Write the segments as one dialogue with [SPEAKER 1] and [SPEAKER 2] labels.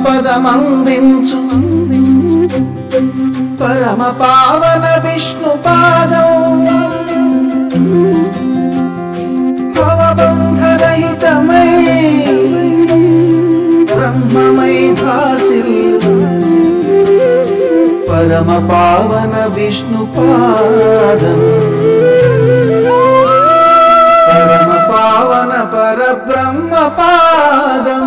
[SPEAKER 1] పదమందించు పరమ పావన విష్ణు పాదం భవబంధరహితమై బ్రహ్మమై భాసిల్లు పరమ పావన విష్ణు పాదం పరమ పావన పరబ్రహ్మ పాదం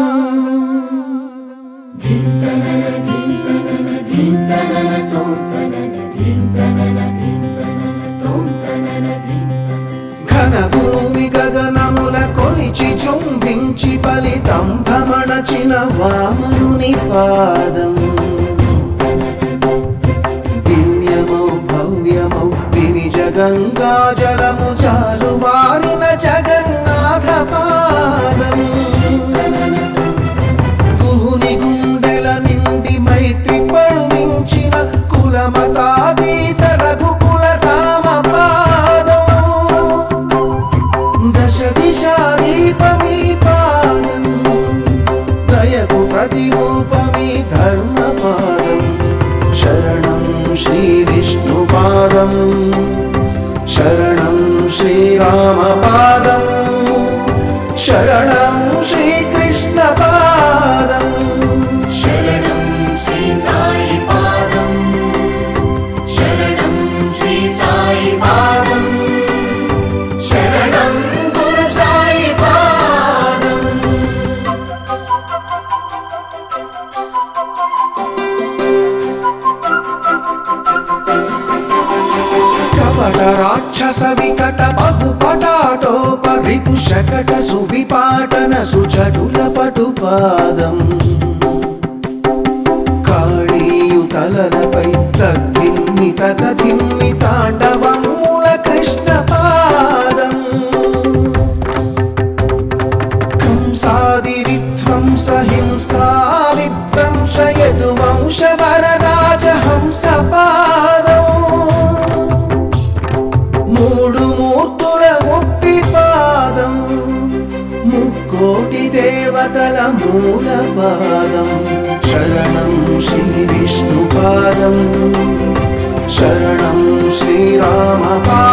[SPEAKER 1] ఘన భూమి గగనముల కొలిచి చుంబించి ఫలితం భ్రమణచిన వామనుని పాదం దివ్యమౌ భవ్యమౌ దివి జగంగా జలము చాలు వారిన జగన్నాథ పాదం గుహుని గుండెల నిండి మైత్రి పండించిన కులమతాతీత రఘుకుల రామ పాదం దశ దిశా దీపమీ పాదం దయకు ప్రతిరూపమీ ధర్మపాదం శరణం శ్రీ విష్ణుపాదం శరణం శ్రీరామపాదం శరణం శ్రీకృష్ణపాదం
[SPEAKER 2] శరణం శ్రీ సాయి పాదం శరణం శ్రీ సాయి పాదం శరణం గురు సాయి పాదం
[SPEAKER 1] కపట రాక్షస వికట బహుపటాటోప రిపు శకట సువిపాటన సుచటుల పటుపాదం కాళీయుతలపై తగ్గిమ్మి తగదిమ్మి తాండవమూల కృష్ణ పాదం కంసాది విధ్వంస హింసా విధ్వంసయదు వంశ వరరాజ హంస పాదం మూడు మూర్తుల ముక్తి పాదం ముక్కోటి దేవతల మూల పాదం శరణం శ్రీ విష్ణు పాదం శరణం శ్రీరామ పాదం